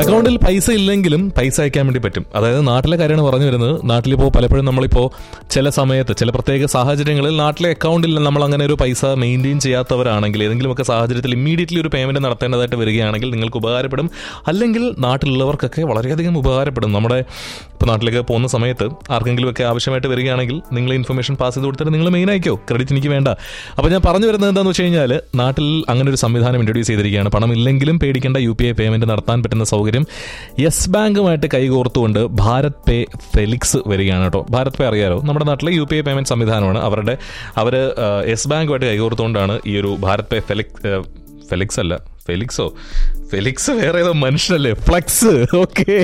അക്കൗണ്ടിൽ പൈസ ഇല്ലെങ്കിലും പൈസ അയക്കാൻ വേണ്ടി പറ്റും അതായത് നാട്ടിലെ കാര്യമാണ് പറഞ്ഞു വരുന്നത് നാട്ടിലിപ്പോൾ പലപ്പോഴും നമ്മളിപ്പോൾ ചില സമയത്ത് ചില പ്രത്യേക സാഹചര്യങ്ങളിൽ നാട്ടിലെ അക്കൗണ്ടിൽ നമ്മൾ അങ്ങനെ ഒരു പൈസ മെയിൻറ്റെയിൻ ചെയ്യാത്തവരാണെങ്കിൽ ഏതെങ്കിലുമൊക്കെ സാഹചര്യത്തിൽ ഇമ്മീഡിയറ്റ്ലി ഒരു പേയ്മെന്റ് നടത്തേണ്ടതായിട്ട് വരികയാണെങ്കിൽ നിങ്ങൾക്ക് ഉപകാരപ്പെടും അല്ലെങ്കിൽ നാട്ടിലുള്ളവർക്കൊക്കെ വളരെയധികം ഉപകാരപ്പെടും നമ്മുടെ ഇപ്പോൾ നാട്ടിലേക്ക് പോകുന്ന സമയത്ത് ആർക്കെങ്കിലുമൊക്കെ ആവശ്യമായിട്ട് വരികയാണെങ്കിൽ നിങ്ങൾ ഇൻഫർമേഷൻ പാസ് ചെയ്ത് കൊടുത്തിട്ട് നിങ്ങൾ മെയിൻ അയക്കോ ക്രെഡിറ്റ് എനിക്ക് വേണ്ട അപ്പോൾ ഞാൻ പറഞ്ഞു വരുന്നത് എന്താണെന്ന് വെച്ച് കഴിഞ്ഞാൽ നാട്ടിൽ അങ്ങനെ ഒരു സംവിധാനം ഇൻട്രൊഡ്യൂസ് ചെയ്തിരിക്കുകയാണ് പണം ഇല്ലെങ്കിലും പേടിക്കേണ്ട യു പി ഐ പേയ്മെന്റ് നടത്താൻ പറ്റുന്ന സൗകര്യം യെസ് ബാങ്കുമായിട്ട് കൈകോർത്തുകൊണ്ട് ഭാരത് പേ ഫെലിക്സ് വരികയാണ് കേട്ടോ ഭാരത് പേ അറിയാലോ നമ്മുടെ നാട്ടിലെ യു പി ഐ പേയ്മെന്റ് സംവിധാനമാണ് അവരുടെ അവർ യെസ് ബാങ്കുമായിട്ട് കൈകോർത്തുകൊണ്ടാണ് ഈ ഒരു ഭാരത് പേ ഫെലിക്സ് ഫെലിക്സ് അല്ല ഫെലിക്സോ ഫെലിക്സ് വേറെ ഏതോ മനുഷ്യനല്ലേ flex okay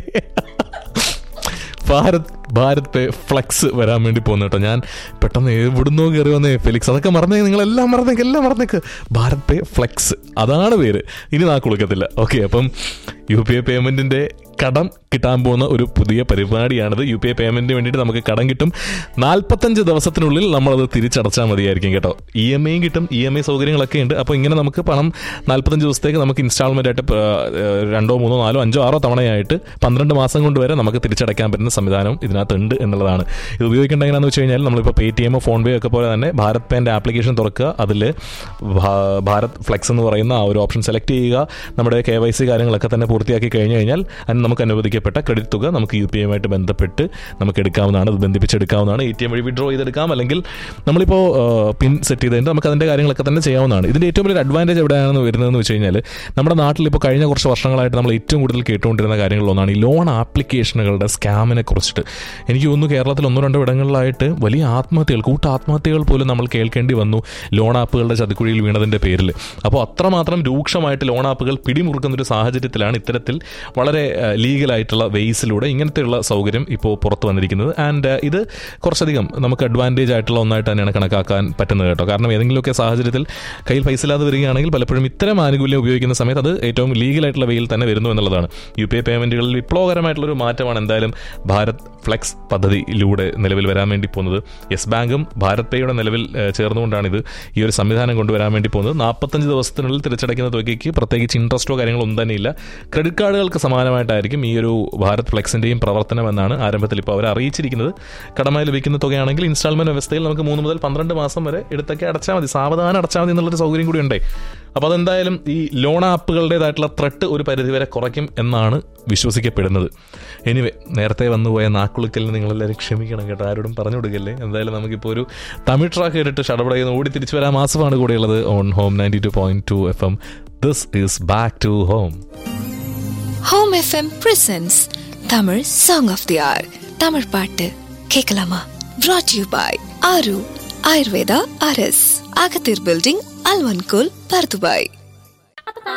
Bharat Bharat pay flex വരാൻ വേണ്ടി പോകുന്നു കേട്ടോ ഞാൻ പെട്ടെന്ന് എവിടുന്നോ കയറി വന്നേ ഫെലിക്സ് അതൊക്കെ മറന്നേ നിങ്ങളെല്ലാം മറന്നേക്ക് എല്ലാം മറന്നേക്ക് ഭാരത് പേ ഫ്ലെക്സ് അതാണ് പേര് ഇനി നാ കുളിക്കത്തില്ല ഓക്കെ അപ്പം യു പി ഐ പേയ്മെന്റിന്റെ കടം കിട്ടാൻ പോകുന്ന ഒരു പുതിയ പരിപാടിയാണിത് യു പി ഐ പേയ്മെന്റിന് വേണ്ടിയിട്ട് നമുക്ക് കടം കിട്ടും നാൽപ്പത്തഞ്ച് ദിവസത്തിനുള്ളിൽ നമ്മളത് തിരിച്ചടച്ചാൽ മതിയായിരിക്കും കേട്ടോ ഇ എം ഐയും കിട്ടും ഇ എം ഐ സൗകര്യങ്ങളൊക്കെ ഉണ്ട് അപ്പോൾ ഇങ്ങനെ നമുക്ക് പണം നാൽപ്പത്തഞ്ച് ദിവസത്തേക്ക് നമുക്ക് ഇൻസ്റ്റാൾമെന്റ് ആയിട്ട് പ- ഏഹ് രണ്ടോ മൂന്നോ നാലോ അഞ്ചോ ആറോ തവണയായിട്ട് പന്ത്രണ്ട് മാസം കൊണ്ട് വരെ നമുക്ക് തിരിച്ചടയ്ക്കാൻ പറ്റുന്ന സംവിധാനം ഇതിനകത്ത് ഉണ്ട് എന്നുള്ളതാണ് ഇത് ഉപയോഗിക്കേണ്ട എങ്ങനെയാണെന്ന് വെച്ച് കഴിഞ്ഞാൽ നമ്മളിപ്പോൾ പേ ടി എമ്മോ ഫോൺ പേ ഒക്കെ പോലെ തന്നെ ഭാരത് പേൻ്റെ ആപ്ലിക്കേഷൻ തുറക്കുക അതിൽ ഭാരത് ഫ്ലെക്സ് എന്ന് പറയുന്ന ആ ഒരു ഓപ്ഷൻ സെലക്ട് ചെയ്യുക നമ്മുടെ കെ വൈ സി കാര്യങ്ങളൊക്കെ തന്നെ പൂർത്തിയാക്കി കഴിഞ്ഞു കഴിഞ്ഞാൽ അതിന് നമുക്ക് അനുവദിക്കപ്പെട്ട ക്രെഡിറ്റ് തുക നമുക്ക് യു പി ഐയുമായിട്ട് ബന്ധപ്പെട്ട് നമുക്ക് എടുക്കാവുന്നതാണ് അത് ബന്ധിപ്പിച്ചെടുക്കാവുന്നതാണ് എ ടി എം വഴി വിഡ്രോ ചെയ്തെടുക്കാം അല്ലെങ്കിൽ നമ്മളിപ്പോൾ പിൻ സെറ്റ് ചെയ്തതിൻ്റെ നമുക്ക് അതിൻ്റെ കാര്യങ്ങളൊക്കെ തന്നെ ചെയ്യാവുന്നതാണ് ഇതിൻ്റെ ഏറ്റവും വലിയൊരു അഡ്വാൻറ്റേജ് എവിടെയാണ് വരുന്നതെന്ന് വെച്ച് കഴിഞ്ഞാൽ നമ്മുടെ നാട്ടിൽ ഇപ്പോൾ കഴിഞ്ഞ കുറച്ച് വർഷങ്ങളായിട്ട് നമ്മൾ ഏറ്റവും കൂടുതൽ കേട്ടുകൊണ്ടിരുന്ന കാര്യങ്ങളിലൊന്നാണ് ഈ ലോൺ ആപ്ലിക്കേഷനുകളുടെ സ്കാമിനെ കുറിച്ചിട്ട് എനിക്ക് തോന്നുന്നു കേരളത്തിൽ ഒന്നോ രണ്ടോ ഇടങ്ങളിലായിട്ട് വലിയ ആത്മഹത്യകൾ കൂട്ട ആത്മഹത്യകൾ പോലും നമ്മൾ കേൾക്കേണ്ടി വന്നു ലോൺ ആപ്പുകളുടെ ചതിക്കുഴിയിൽ വീണതിൻ്റെ പേരിൽ അപ്പോൾ അത്രമാത്രം രൂക്ഷമായിട്ട് ലോൺ ആപ്പുകൾ പിടിമുറുക്കുന്ന ഒരു സാഹചര്യത്തിലാണ് ഇത്തരത്തിൽ വളരെ ലീഗലായിട്ടുള്ള വേസിലൂടെ ഇങ്ങനത്തെയുള്ള സൗകര്യം ഇപ്പോൾ പുറത്തു വന്നിരിക്കുന്നത് ആൻഡ് ഇത് കുറച്ചധികം നമുക്ക് അഡ്വാൻറ്റേജ് ആയിട്ടുള്ള ഒന്നായിട്ട് തന്നെയാണ് കണക്കാക്കാൻ പറ്റുന്നത് കേട്ടോ കാരണം ഏതെങ്കിലുമൊക്കെ സാഹചര്യത്തിൽ കയ്യിൽ പൈസ ഇല്ലാതെ വരികയാണെങ്കിൽ പലപ്പോഴും ഇത്തരം ആനുകൂല്യം ഉപയോഗിക്കുന്ന സമയത്ത് അത് ഏറ്റവും ലീഗലായിട്ടുള്ള വേയിൽ തന്നെ വരുന്നു എന്നുള്ളതാണ് യു പി ഐ പേയ്മെന്റുകളിൽ വിപ്ലവകരമായിട്ടുള്ള ഒരു മാറ്റമാണ് എന്തായാലും ഭാരത് ഫ്ലെക്സ് പദ്ധതിയിലൂടെ നിലവിൽ വരാൻ വേണ്ടി പോകുന്നത് യെസ് ബാങ്കും ഭാരത് പേയുടെ നിലവിൽ ഏഹ്, ചേർന്നുകൊണ്ടാണ് ഇത് ഈ ഒരു സംവിധാനം കൊണ്ടുവരാൻ വേണ്ടി പോകുന്നത് നാൽപ്പത്തഞ്ച് ദിവസത്തിനുള്ളിൽ തിരിച്ചടയ്ക്കുന്ന തുകയ്ക്ക് പ്രത്യേകിച്ച് ഇൻട്രസ്റ്റോ കാര്യങ്ങളോ ഒന്നും തന്നെയില്ല ക്രെഡിറ്റ് കാർഡുകൾക്ക് സമാനമായിട്ടായിരിക്കും ഈ ഒരു ഭാരത് ഫ്ലെക്സിന്റെയും പ്രവർത്തനം എന്നാണ് ആരംഭത്തിൽ ഇപ്പോൾ അവർ അറിയിച്ചിരിക്കുന്നത് കടമായി ലഭിക്കുന്ന തുകയാണെങ്കിൽ ഇൻസ്റ്റാൾമെന്റ് വ്യവസ്ഥയിൽ നമുക്ക് മൂന്ന് മുതൽ പന്ത്രണ്ട് മാസം വരെ എടുത്തൊക്കെ അടച്ചാൽ മതി സാവധാനം അടച്ചാൽ മതി എന്നുള്ളൊരു സൗകര്യം കൂടി ഉണ്ടേ അപ്പോൾ അതെന്തായാലും ഈ ലോൺ ആപ്പുകളുടേതായിട്ടുള്ള ത്രെട്ട് ഒരു പരിധിവരെ കുറയ്ക്കും എന്നാണ് വിശ്വസിക്കപ്പെടുന്നത് എനിവേ നേരത്തെ വന്നുപോയ നാക്കുളുക്കലിന് നിങ്ങളെല്ലാവരും ക്ഷമിക്കണം കേട്ടോ ആരോടും പറഞ്ഞു കൊടുക്കല്ലേ എന്തായാലും നമുക്കിപ്പോൾ ഒരു തമിഴ് ട്രാക്ക് കേട്ടിട്ട് ഷടപട ചെയ്യുന്ന ഓടി തിരിച്ചു വരാൻ മാസമാണ് കൂടെയുള്ളത് on home ninety two point two F M this is back to home home FM presents Tamil song of the hour Tamil பாட்டு கேட்கலாமா brought you by Aaru Ayurveda RS அகத்தீர் பில்டிங் அல்வன்கோல் பர்துபாய்